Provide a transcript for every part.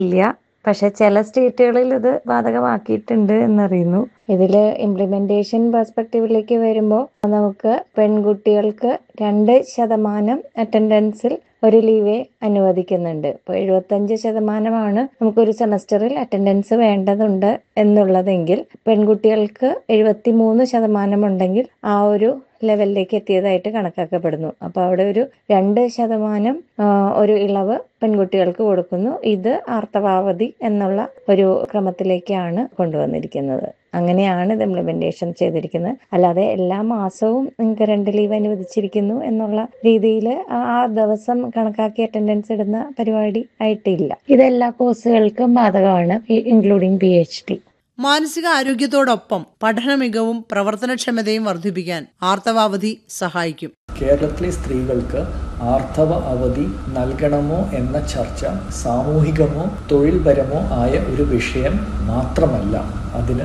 ഇല്ല പക്ഷെ ചില സ്റ്റേറ്റുകളിൽ ഇത് ബാധകമാക്കിയിട്ടുണ്ട് എന്നറിയുന്നു ഇതിൽ ഇംപ്ലിമെന്റേഷൻ പെർസ്പെക്റ്റീവിലേക്ക് വരുമ്പോൾ നമുക്ക് പെൺകുട്ടികൾക്ക് രണ്ട് ശതമാനം അറ്റൻഡൻസിൽ ഒരു ലീവേ അനുവദിക്കുന്നുണ്ട് ഇപ്പോൾ എഴുപത്തഞ്ച് ശതമാനമാണ് നമുക്കൊരു സെമസ്റ്ററിൽ അറ്റൻഡൻസ് വേണ്ടതുണ്ട് എന്നുള്ളതെങ്കിൽ പെൺകുട്ടികൾക്ക് എഴുപത്തി മൂന്ന് ശതമാനം ഉണ്ടെങ്കിൽ ആ ഒരു ലെവലിലേക്ക് എത്തിയതായിട്ട് കണക്കാക്കപ്പെടുന്നു അപ്പോൾ അവിടെ ഒരു രണ്ട് ശതമാനം ആ, ഒരു ഇളവ് പെൺകുട്ടികൾക്ക് കൊടുക്കുന്നു ഇത് ആർത്തവാവധി എന്നുള്ള ഒരു ക്രമത്തിലേക്കാണ് കൊണ്ടുവന്നിരിക്കുന്നത് അങ്ങനെയാണ് ഇത് ഇംപ്ലിമെന്റേഷൻ ചെയ്തിരിക്കുന്നത് അല്ലാതെ എല്ലാ മാസവും നിങ്ങൾക്ക് രണ്ട് ലീവ് അനുവദിച്ചിരിക്കുന്നു എന്നുള്ള രീതിയിൽ ആ ദിവസം കണക്കാക്കി അറ്റൻഡൻസ് ഇടുന്ന പരിപാടി ആയിട്ടില്ല ഇത് എല്ലാ കോഴ്സുകൾക്കും ബാധകമാണ് ഇൻക്ലൂഡിംഗ് പി എച്ച് ഡി മാനസിക ആരോഗ്യത്തോടൊപ്പം പഠന മികവും പ്രവർത്തനക്ഷമതയും വർദ്ധിപ്പിക്കാൻ ആർത്തവാവധി സഹായിക്കും കേരളത്തിലെ സ്ത്രീകൾക്ക് ആർത്തവ അവധി നൽകണമോ എന്ന ചർച്ച സാമൂഹികമോ തൊഴിൽപരമോ ആയ ഒരു വിഷയം മാത്രമല്ല അതിന്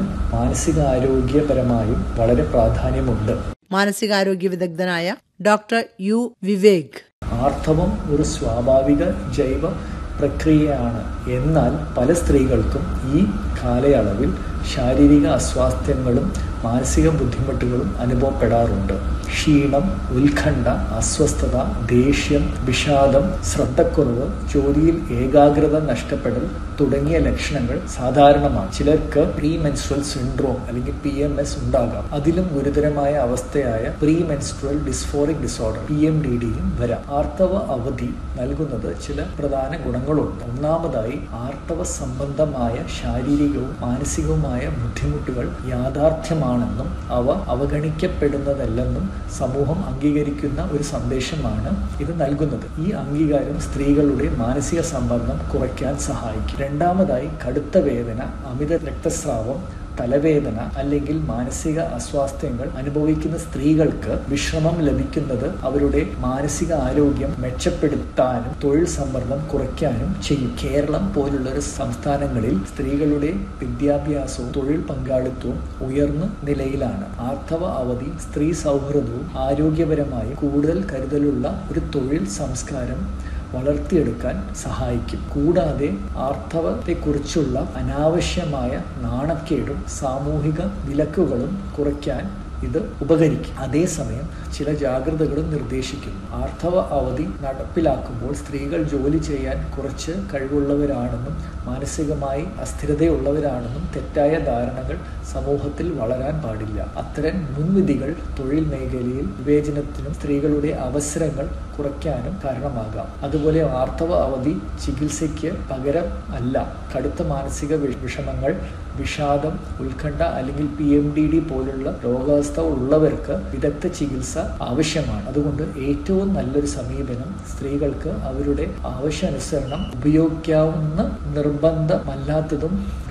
മാനസികാരോഗ്യപരമായും വളരെ പ്രാധാന്യമുണ്ട് മാനസികാരോഗ്യ വിദഗ്ധനായ ഡോക്ടർ യു വിവേക് ആർത്തവം ഒരു സ്വാഭാവിക ജൈവ പ്രക്രിയയാണ് എന്നാൽ പല സ്ത്രീകൾക്കും ഈ കാലയളവിൽ ശാരീരിക അസ്വാസ്ഥ്യങ്ങളും മാനസിക ബുദ്ധിമുട്ടുകളും അനുഭവപ്പെടാറുണ്ട് ക്ഷീണം ഉത്കണ്ഠ അസ്വസ്ഥത ദേഷ്യം വിഷാദം ശ്രദ്ധക്കുറവ് ജോലിയിൽ ഏകാഗ്രത നഷ്ടപ്പെടൽ തുടങ്ങിയ ലക്ഷണങ്ങൾ സാധാരണമാണ് ചിലർക്ക് പ്രീ മെൻസ്ട്രൽ സിൻഡ്രോം അല്ലെങ്കിൽ പി എം എസ് ഉണ്ടാകാം അതിലും ഗുരുതരമായ അവസ്ഥയായ premenstrual dysphoric disorder P M D ഡിയും വരാം ആർത്തവ അവധി നൽകുന്നത് ചില പ്രധാന ഗുണങ്ങളുണ്ട് ഒന്നാമതായി ആർത്തവ സംബന്ധമായ ശാരീരികവും മാനസികവുമായ ബുദ്ധിമുട്ടുകൾ യാഥാർത്ഥ്യമാണെന്നും അവ അവഗണിക്കപ്പെടുന്നതല്ലെന്നും സമൂഹം അംഗീകരിക്കുന്ന ഒരു സന്ദേശമാണ് ഇത് നൽകുന്നത് ഈ അംഗീകാരം സ്ത്രീകളുടെ മാനസിക സമ്മർദ്ദം കുറയ്ക്കാൻ സഹായിക്കും രണ്ടാമതായി കടുത്ത വേദന അമിത രക്തസ്രാവം തലവേദന അല്ലെങ്കിൽ മാനസിക അസ്വാസ്ഥ്യങ്ങൾ അനുഭവിക്കുന്ന സ്ത്രീകൾക്ക് വിശ്രമം ലഭിക്കുന്നത് അവരുടെ മാനസിക ആരോഗ്യം മെച്ചപ്പെടുത്താനും തൊഴിൽ സമ്മർദ്ദം കുറയ്ക്കാനും ചെയ്യും കേരളം പോലുള്ള ഒരു സംസ്ഥാനങ്ങളിൽ സ്ത്രീകളുടെ വിദ്യാഭ്യാസവും തൊഴിൽ പങ്കാളിത്തവും ഉയർന്ന നിലയിലാണ് ആർത്തവ അവധി സ്ത്രീ സൗഹൃദവും ആരോഗ്യപരമായി കൂടുതൽ കരുതലുള്ള ഒരു തൊഴിൽ സംസ്കാരം വളർത്തിയെടുക്കാൻ സഹായിക്കും കൂടാതെ ആർത്തവത്തെക്കുറിച്ചുള്ള അനാവശ്യമായ നാണക്കേടും സാമൂഹിക വിലക്കുകളും കുറയ്ക്കാൻ ഇത് ഉപകരിക്കും അതേസമയം ചില ജാഗ്രതകളും നിർദ്ദേശിക്കുന്നു ആർത്തവ അവധി നടപ്പിലാക്കുമ്പോൾ സ്ത്രീകൾ ജോലി ചെയ്യാൻ കുറച്ച് കഴിവുള്ളവരാണെന്നും മാനസികമായി അസ്ഥിരതയുള്ളവരാണെന്നും തെറ്റായ ധാരണകൾ സമൂഹത്തിൽ വളരാൻ പാടില്ല അത്തരം മുൻവിധികൾ തൊഴിൽ മേഖലയിൽ വിവേചനത്തിനും സ്ത്രീകളുടെ അവസരങ്ങൾ കുറയ്ക്കാനും കാരണമാകാം അതുപോലെ ആർത്തവ അവധി ചികിത്സയ്ക്ക് പകരം അല്ല കടുത്ത മാനസിക വി- വിഷമങ്ങൾ വിഷാദം ഉത്കണ്ഠ അല്ലെങ്കിൽ പി എം ഡി ഡി പോലുള്ള രോഗാവസ്ഥ ഉള്ളവർക്ക് വിദഗ്ധ ചികിത്സ ആവശ്യമാണ് അതുകൊണ്ട് ഏറ്റവും നല്ലൊരു സമീപനം സ്ത്രീകൾക്ക് അവരുടെ ആവശ്യാനുസരണം ഉപയോഗിക്കാവുന്ന നിർബന്ധമല്ലാത്തതും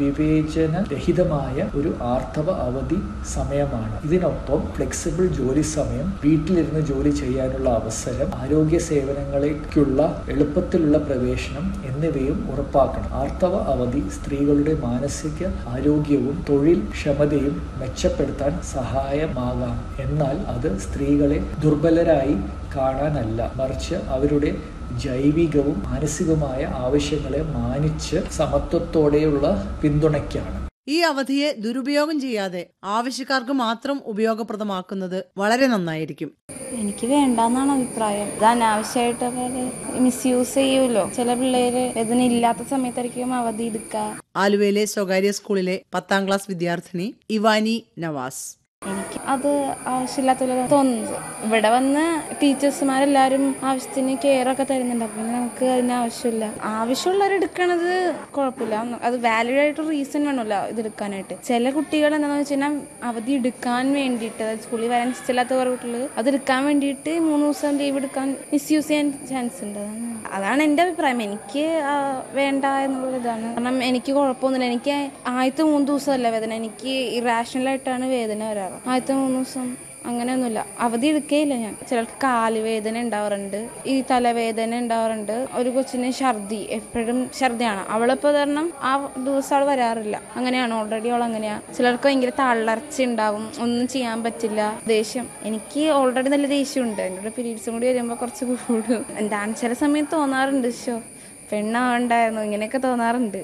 വിവേചനരഹിതമായ ഒരു ആർത്തവ അവധി സമയമാണ് ഇതിനൊപ്പം ഫ്ലെക്സിബിൾ ജോലി സമയം വീട്ടിലിരുന്ന് ജോലി ചെയ്യാനുള്ള അവസരം ആരോഗ്യ സേവനങ്ങളേക്കുള്ള എളുപ്പത്തിലുള്ള പ്രവേശനം എന്നിവയും ഉറപ്പാക്കണം ആർത്തവ അവധി സ്ത്രീകളുടെ മാനസിക ആരോഗ്യവും തൊഴിൽ ക്ഷമതയും മെച്ചപ്പെടുത്താൻ സഹായമാകാം എന്നാൽ അത് സ്ത്രീകളെ ദുർബലരായി കാണാനല്ല മറിച്ച് അവരുടെ ജൈവികവും മാനസികവുമായ ആവശ്യങ്ങളെ മാനിച്ച് സമത്വത്തോടെയുള്ള പിന്തുണയ്ക്കാണ് ഈ അവധിയെ ദുരുപയോഗം ചെയ്യാതെ ആവശ്യക്കാർക്ക് മാത്രം ഉപയോഗപ്രദമാക്കുന്നത് വളരെ നന്നായിരിക്കും എനിക്ക് വേണ്ടെന്നാണ് അഭിപ്രായം ഇത് അനാവശ്യമായിട്ട് മിസ്യൂസ് ചെയ്യുമല്ലോ ചില പിള്ളേര് ഇതിന് ഇല്ലാത്ത സമയത്തായിരിക്കും അവധി എടുക്കുക ആലുവയിലെ സ്വകാര്യ സ്കൂളിലെ പത്താം ക്ലാസ് വിദ്യാർത്ഥിനി ഇവാനി നവാസ് എനിക്ക് അത് ആവശ്യമില്ലാത്ത പോലെ തോന്നുന്നത് ഇവിടെ വന്ന് ടീച്ചേഴ്സുമാരെല്ലാരും ആവശ്യത്തിന് കെയർ ഒക്കെ തരുന്നുണ്ട് അപ്പൊ പിന്നെ നമുക്ക് അതിന് ആവശ്യമില്ല ആവശ്യമുള്ളവർ എടുക്കണത് കുഴപ്പമില്ല അത് വാലിഡ് ആയിട്ട് റീസൺ വേണമല്ലോ ഇത് എടുക്കാനായിട്ട് ചില കുട്ടികൾ എന്താണെന്ന് വെച്ച് കഴിഞ്ഞാൽ അവധി എടുക്കാൻ വേണ്ടിയിട്ട് അതായത് സ്കൂളിൽ വരാൻ ഇഷ്ടമില്ലാത്ത കുറെ കുട്ടികൾ അത് എടുക്കാൻ വേണ്ടിയിട്ട് മൂന്ന് ദിവസം ലീവ് എടുക്കാൻ മിസ്യൂസ് ചെയ്യാൻ ചാൻസ് ഉണ്ട് അതാണ് അതാണ് എൻ്റെ അഭിപ്രായം എനിക്ക് ആ, വേണ്ട എന്നുള്ള ഇതാണ് കാരണം എനിക്ക് കുഴപ്പമൊന്നുമില്ല എനിക്ക് ആദ്യത്തെ മൂന്ന് ദിവസമല്ല വേദന എനിക്ക് ഇറാഷണൽ ആയിട്ടാണ് വേദന വരാറ് ആദ്യത്തെ മൂന്ന് ദിവസം അങ്ങനെയൊന്നുമില്ല അവധി എടുക്കുകയില്ല ഞാൻ ചിലർക്ക് കാലുവേദന ഉണ്ടാവാറുണ്ട് ഈ തലവേദന ഉണ്ടാവാറുണ്ട് ഒരു കൊച്ചിന് ഛർദി എപ്പോഴും ഛർദിയാണ് അവളിപ്പോൾ കാരണം ആ ദിവസം അവൾ വരാറില്ല അങ്ങനെയാണ് ഓൾറെഡി അവൾ അങ്ങനെയാ ചിലർക്ക് ഭയങ്കര തളർച്ച ഉണ്ടാവും ഒന്നും ചെയ്യാൻ പറ്റില്ല ദേഷ്യം എനിക്ക് ഓൾറെഡി നല്ല ദേഷ്യമുണ്ട് എന്നോട് പീരീഡ്സും കൂടി വരുമ്പോൾ കുറച്ച് കൂടും എന്താണ് ചില സമയത്ത് തോന്നാറുണ്ട് ഷോ പെണ്ണാവണ്ടായിരുന്നു ഇങ്ങനെയൊക്കെ തോന്നാറുണ്ട്